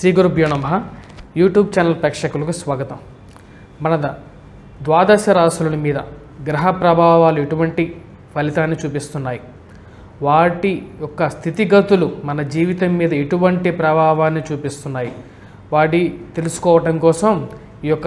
శ్రీ గురుభ్యో నమ YouTube channel ప్రేక్షకులకు స్వాగతం మన ద- ద్వాదశ రాశుల మీద గ్రహ ప్రభావాలు ఎటువంటి ఫలితాన్ని చూపిస్తున్నాయి వాటి యొక్క స్థితిగతులు మన జీవితం మీద ఎటువంటి ప్రభావాన్ని చూపిస్తున్నాయి వాటి తెలుసుకోవటం కోసం ఈ యొక్క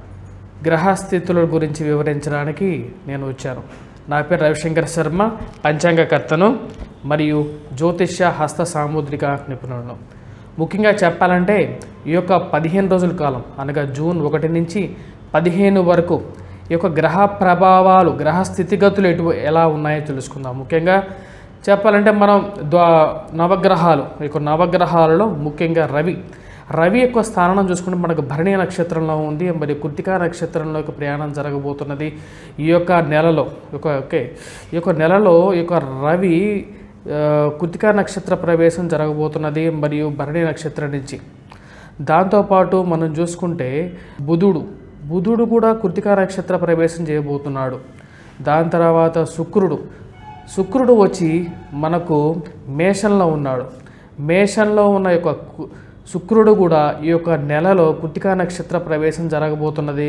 గ్రహస్థితుల గురించి వివరించడానికి నేను వచ్చాను నా పేరు రవిశంకర్ శర్మ పంచాంగకర్తను మరియు జ్యోతిష్య హస్త సాముద్రిక నిపుణులను ముఖ్యంగా చెప్పాలంటే ఈ యొక్క పదిహేను రోజుల కాలం అనగా జూన్ ఒకటి నుంచి పదిహేను వరకు ఈ యొక్క గ్రహ ప్రభావాలు గ్రహ స్థితిగతులు ఎటు ఎలా ఉన్నాయో తెలుసుకుందాం ముఖ్యంగా చెప్పాలంటే మనం ద్వా నవగ్రహాలు ఈ యొక్క నవగ్రహాలలో ముఖ్యంగా రవి రవి యొక్క స్థానం చూసుకుంటే మనకు భరణి నక్షత్రంలో ఉంది మరి కృతికా నక్షత్రంలోకి ప్రయాణం జరగబోతున్నది ఈ యొక్క నెలలో ఒక ఓకే ఈ యొక్క నెలలో ఈ యొక్క రవి ఆ, కృతికా నక్షత్ర ప్రవేశం జరగబోతున్నది మరియు భరణి నక్షత్రం నుంచి దాంతోపాటు మనం చూసుకుంటే బుధుడు బుధుడు కూడా కృతికా నక్షత్ర ప్రవేశం చేయబోతున్నాడు దాని తర్వాత శుక్రుడు శుక్రుడు వచ్చి మనకు మేషంలో ఉన్నాడు మేషంలో ఉన్న యొక్క కు- శుక్రుడు కూడా ఈ యొక్క నెలలో కృతికా నక్షత్ర ప్రవేశం జరగబోతున్నది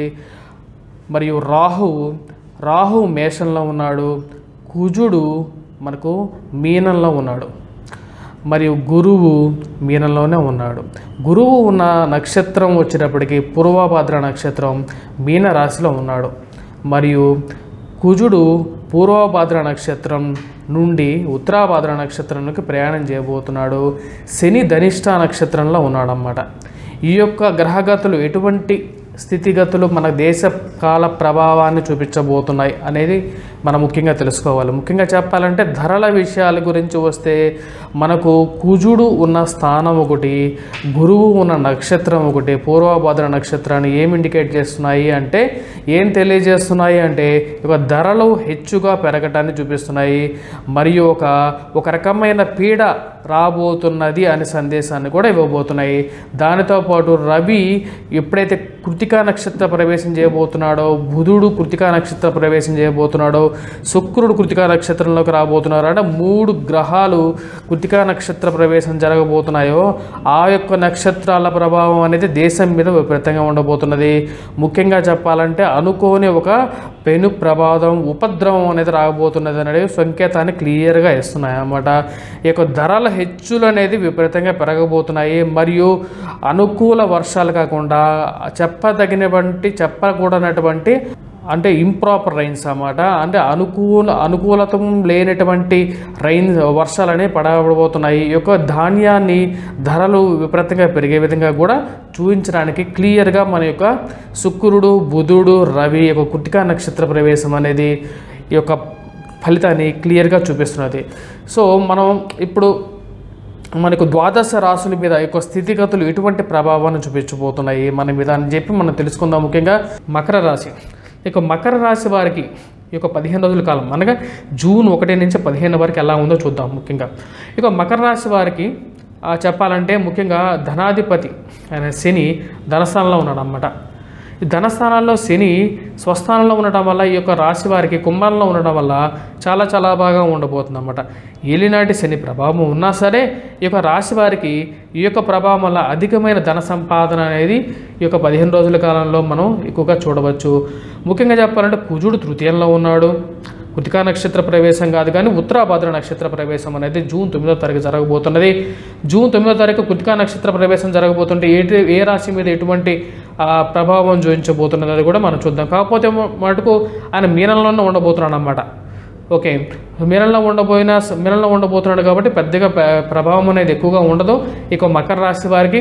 మరియు రాహువు రాహు మేషంలో ఉన్నాడు కుజుడు మనకు మీనంలో ఉన్నాడు మరియు గురువు మీనంలోనే ఉన్నాడు గురువు ఉన్న నక్షత్రం వచ్చేటప్పటికి పూర్వభద్ర నక్షత్రం మీన రాశిలో ఉన్నాడు మరియు కుజుడు పూర్వభద్ర నక్షత్రం నుండి ఉత్తరాభద్ర నక్షత్రంలోకి ప్రయాణం చేయబోతున్నాడు శని ధనిష్ట నక్షత్రంలో ఉన్నాడన్నమాట ఈ యొక్క గ్రహగతులు ఎటువంటి స్థితిగతులు మన దేశ కాల ప్రభావాన్ని చూపించబోతున్నాయి అనేది మనం ముఖ్యంగా తెలుసుకోవాలి ముఖ్యంగా చెప్పాలంటే ధరల విషయాల గురించి వస్తే మనకు కుజుడు ఉన్న స్థానం ఒకటి గురువు ఉన్న నక్షత్రం ఒకటి పూర్వభద్ర నక్షత్రాన్ని ఏం ఇండికేట్ చేస్తున్నాయి అంటే ఏం తెలియజేస్తున్నాయి అంటే ఒక ధరలు హెచ్చుగా పెరగటాన్ని చూపిస్తున్నాయి మరియు ఒక ఒక రకమైన పీడ రాబోతున్నది అనే సందేశాన్ని కూడా ఇవ్వబోతున్నాయి దానితో పాటు రవి ఎప్పుడైతే కృతికా నక్షత్ర ప్రవేశం చేయబోతున్నాడో బుధుడు కృతికా నక్షత్ర ప్రవేశం చేయబోతున్నాడో శుక్రుడు కృతికా నక్షత్రంలోకి రాబోతున్నారు అంటే మూడు గ్రహాలు కృతికా నక్షత్ర ప్రవేశం జరగబోతున్నాయో ఆ యొక్క నక్షత్రాల ప్రభావం అనేది దేశం మీద విపరీతంగా ఉండబోతున్నది ముఖ్యంగా చెప్పాలంటే అనుకోని ఒక పెను ప్రమాదం ఉపద్రవం అనేది రాబోతున్నది అనేది సంకేతాన్ని క్లియర్గా ఇస్తున్నాయి అన్నమాట ఈ యొక్క ధరల హెచ్చులు అనేది విపరీతంగా పెరగబోతున్నాయి మరియు అనుకూల వర్షాలు కాకుండా చెప్పదగినటువంటి చెప్పకూడనటువంటి అంటే ఇంప్రాపర్ రైన్స్ అన్నమాట అంటే అనుకూల అనుకూలతం లేనటువంటి రైన్ వర్షాలనే పడబోతున్నాయి ఈ యొక్క ధాన్యాన్ని ధరలు విపరీతంగా పెరిగే విధంగా కూడా చూపించడానికి క్లియర్గా మన యొక్క శుక్రుడు బుధుడు రవి యొక్క కృతికా నక్షత్ర ప్రవేశం అనేది ఈ యొక్క ఫలితాన్ని క్లియర్గా చూపిస్తున్నది సో మనం ఇప్పుడు మనకు ద్వాదశ రాశుల మీద ఈ యొక్క స్థితిగతులు ఎటువంటి ప్రభావాన్ని చూపించబోతున్నాయి మన మీద అని చెప్పి మనం తెలుసుకుందాం ముఖ్యంగా మకర రాశి ఇక మకర రాశి వారికి ఈ యొక్క పదిహేను రోజుల కాలం అనగా జూన్ ఒకటి నుంచి పదిహేను వరకు ఎలా ఉందో చూద్దాం ముఖ్యంగా ఇక మకర రాశి వారికి ఆ, చెప్పాలంటే ముఖ్యంగా ధనాధిపతి ఆయన శని ధనస్థానంలో ఉన్నాడు అన్నమాట ఈ ధనస్థానాల్లో శని స్వస్థానంలో ఉండటం వల్ల ఈ యొక్క రాశి వారికి కుంభంలో ఉండడం వల్ల చాలా చాలా బాగా ఉండబోతుంది అనమాట ఏలినాటి శని ప్రభావం ఉన్నా సరే ఈ యొక్క రాశి వారికి ఈ యొక్క ప్రభావం వల్ల అధికమైన ధన సంపాదన అనేది ఈ యొక్క పదిహేను రోజుల కాలంలో మనం ఎక్కువగా చూడవచ్చు ముఖ్యంగా చెప్పాలంటే కుజుడు తృతీయంలో ఉన్నాడు కృతికా నక్షత్ర ప్రవేశం కాదు కానీ ఉత్తరాభద్ర నక్షత్ర ప్రవేశం అనేది జూన్ తొమ్మిదో తారీఖు జరగబోతున్నది జూన్ తొమ్మిదో తారీఖు కృతికా నక్షత్ర ప్రవేశం జరగబోతుంటే ఏ ఏ రాశి మీద ఎటువంటి ఆ, ప్రభావం చూపించబోతున్నది అది కూడా మనం చూద్దాం కాకపోతే మ- మటుకు ఆయన మీనంలోనే ఉండబోతున్నాడు అన్నమాట ఓకే మీనంలో ఉండబోయిన మీనంలో ఉండబోతున్నాడు కాబట్టి పెద్దగా ప్ర- ప్రభావం అనేది ఎక్కువగా ఉండదు ఇక మకర రాశి వారికి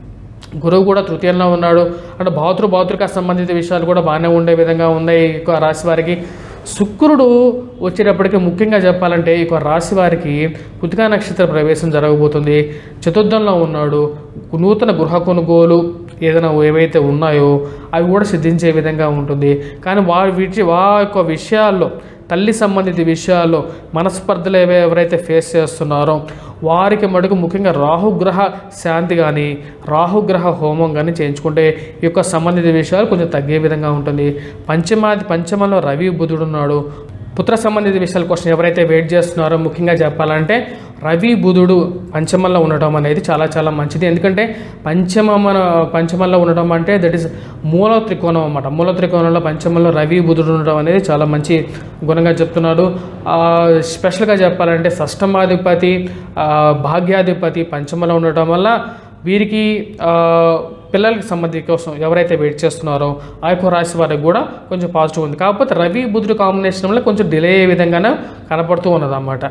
గురువు కూడా తృతీయంలో ఉన్నాడు అంటే భాతృ భాతృక సంబంధిత విషయాలు కూడా బాగానే ఉండే విధంగా ఉన్నాయి ఈ యొక్క రాశి వారికి శుక్రుడు వచ్చేటప్పటికి ముఖ్యంగా చెప్పాలంటే ఈ యొక్క రాశి వారికి కృతికా నక్షత్ర ప్రవేశం జరగబోతుంది చతుర్థంలో ఉన్నాడు నూతన గృహ కొనుగోలు ఏదైనా ఏవైతే ఉన్నాయో అవి కూడా సిద్ధించే విధంగా ఉంటుంది కానీ వారి వీటి వా యొక్క విషయాల్లో తల్లి సంబంధిత విషయాల్లో మనస్పర్ధలు ఏవే ఎవరైతే ఫేస్ చేస్తున్నారో వారికి మటుకు ముఖ్యంగా రాహుగ్రహ శాంతి కానీ రాహుగ్రహ హోమం కానీ చేయించుకుంటే ఈ యొక్క సంబంధిత విషయాలు కొంచెం తగ్గే విధంగా ఉంటుంది పంచమాది పంచమంలో రవి బుధుడు ఉన్నాడు పుత్ర సంబంధిత విషయాల కోసం ఎవరైతే వెయిట్ చేస్తున్నారో ముఖ్యంగా చెప్పాలంటే రవి బుధుడు పంచమంలో ఉండటం అనేది చాలా చాలా మంచిది ఎందుకంటే పంచమ మన పంచమంలో ఉండటం అంటే దట్ ఈస్ మూల త్రికోణం అన్నమాట మూల త్రికోణంలో పంచమంలో రవి బుధుడు ఉండటం అనేది చాలా మంచి గుణంగా చెప్తున్నాడు ఆ, స్పెషల్గా చెప్పాలంటే షష్టమాధిపతి ఆ, భాగ్యాధిపతి పంచమంలో ఉండటం వల్ల వీరికి ఆ, పిల్లలకి సంబంధించి కోసం ఎవరైతే వెయిట్ చేస్తున్నారో ఆ యొక్క రాశి వారికి కూడా కొంచెం పాజిటివ్ ఉంది కాకపోతే రవి బుధుడు కాంబినేషన్ వల్ల కొంచెం డిలే అయ్యే విధంగానే కనపడుతూ ఉన్నది అన్నమాట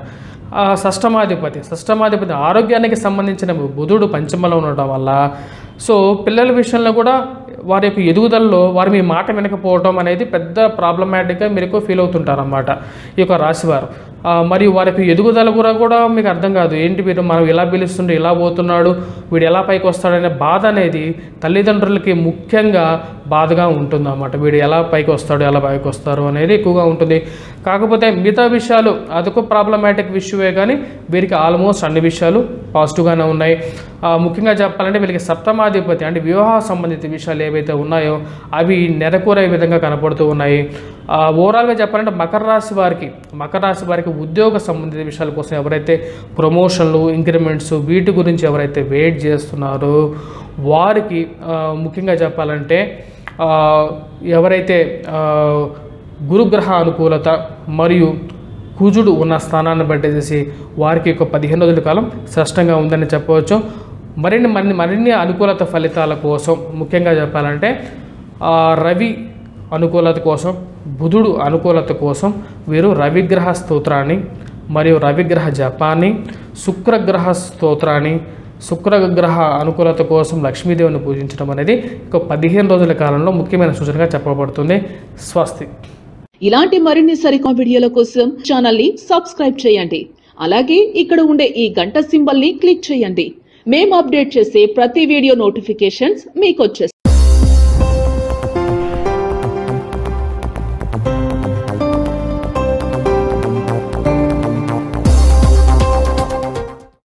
షష్టమాధిపతి షష్టమాధిపతి ఆరోగ్యానికి సంబంధించిన బుధుడు పంచమలో ఉండటం వల్ల సో పిల్లల విషయంలో కూడా వారి యొక్క ఎదుగుదలలో వారు మీ మాట వినకపోవడం అనేది పెద్ద ప్రాబ్లమాటిక్గా మీరు ఫీల్ అవుతుంటారు అన్నమాట ఈ యొక్క రాశివారు ఆ, మరియు వారి యొక్క ఎదుగుదల కూడా కూడా మీకు అర్థం కాదు ఏంటి వీరు మనం ఇలా పిలుస్తుంటే ఇలా పోతున్నాడు వీడు ఎలా పైకి వస్తాడనే బాధ అనేది తల్లిదండ్రులకి ముఖ్యంగా బాధగా ఉంటుంది అన్నమాట వీడు ఎలా పైకి వస్తాడు ఎలా పైకి వస్తారు అనేది ఎక్కువగా ఉంటుంది కాకపోతే మిగతా విషయాలు అదొక ప్రాబ్లమాటిక్ విషయమే కానీ వీరికి ఆల్మోస్ట్ అన్ని విషయాలు పాజిటివ్గానే ఉన్నాయి ఆ, ముఖ్యంగా చెప్పాలంటే వీళ్ళకి సప్తమాధిపతి అంటే వివాహ సంబంధిత విషయాలు ఏవైతే ఉన్నాయో అవి నెరకూరే విధంగా కనపడుతూ ఉన్నాయి ఆ, ఓవరాల్గా చెప్పాలంటే మకర రాశి వారికి మకర రాశి వారికి ఉద్యోగ సంబంధిత విషయాల కోసం ఎవరైతే ప్రమోషన్లు ఇంక్రిమెంట్స్ వీటి గురించి ఎవరైతే వెయిట్ చేస్తున్నారో వారికి ఆ, ముఖ్యంగా చెప్పాలంటే ఆ, ఎవరైతే ఆ, గురుగ్రహ అనుకూలత మరియు కుజుడు ఉన్న స్థానాన్ని బట్టేసి వారికి ఒక పదిహేను రోజుల కాలం స్పష్టంగా ఉందని చెప్పవచ్చు మరిన్ని మరిన్ని మరిన్ని అనుకూలత ఫలితాల కోసం ముఖ్యంగా చెప్పాలంటే ఆ, రవి అనుకూలత కోసం బుధుడు అనుకూలత కోసం వీరు రవిగ్రహ స్తోత్రాన్ని మరియు రవిగ్రహ జపాన్ని శుక్రగ్రహ స్తోత్రాన్ని శుక్రగ్రహ అనుకూలత కోసం లక్ష్మీదేవిని పూజించడం అనేది ఒక పదిహేను రోజుల కాలంలో ముఖ్యమైన సూచనగా చెప్పబడుతుంది స్వస్తి ఇలాంటి మరిన్ని సరికొత్త వీడియోల కోసం ఛానల్ ని సబ్స్క్రైబ్ చేయండి అలాగే ఇక్కడ ఉండే ఈ గంట సింబల్ ని క్లిక్ చేయండి మేము అప్డేట్ చేసే ప్రతి వీడియో నోటిఫికేషన్స్ మీకు వచ్చేస్తాయి